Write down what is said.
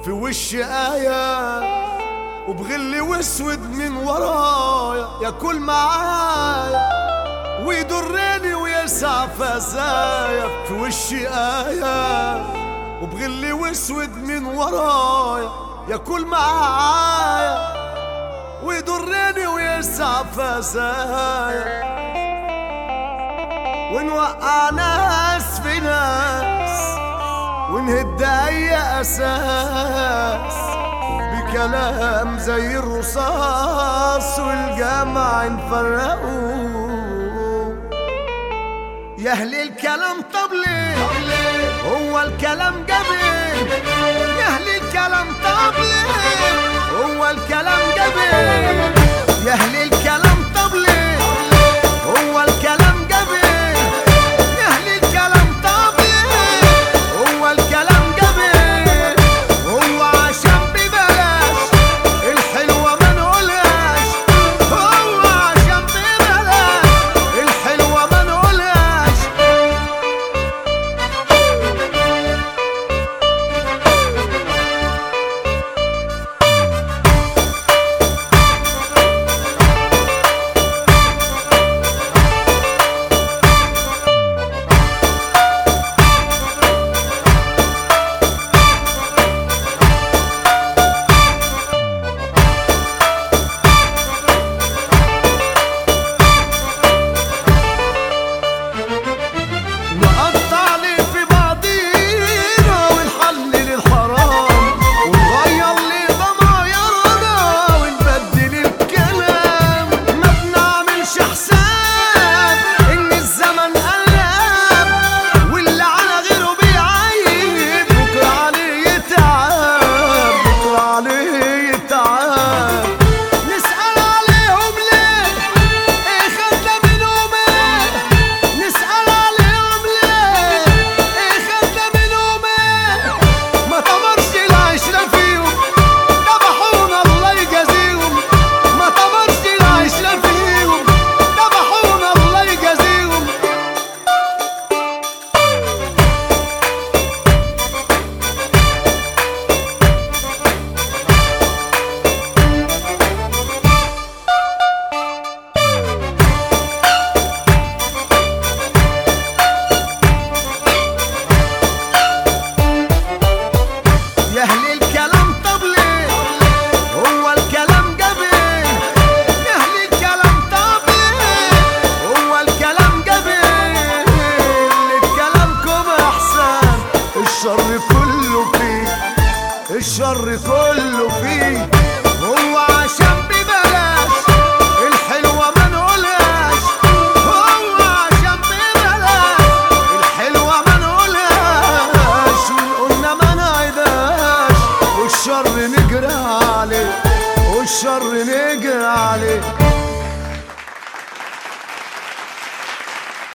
في وشي آية وبغلي واسود من ورايا ياكل معايا ويضرني ويسع فزايا في وشي آية وبغلي واسود من ورايا ياكل معايا ويضرني ويسع فزايا ونوقع ناس في ناس ونهد اي اساس بكلام زي الرصاص والجمع نفرقوا يا اهل الكلام طب ليه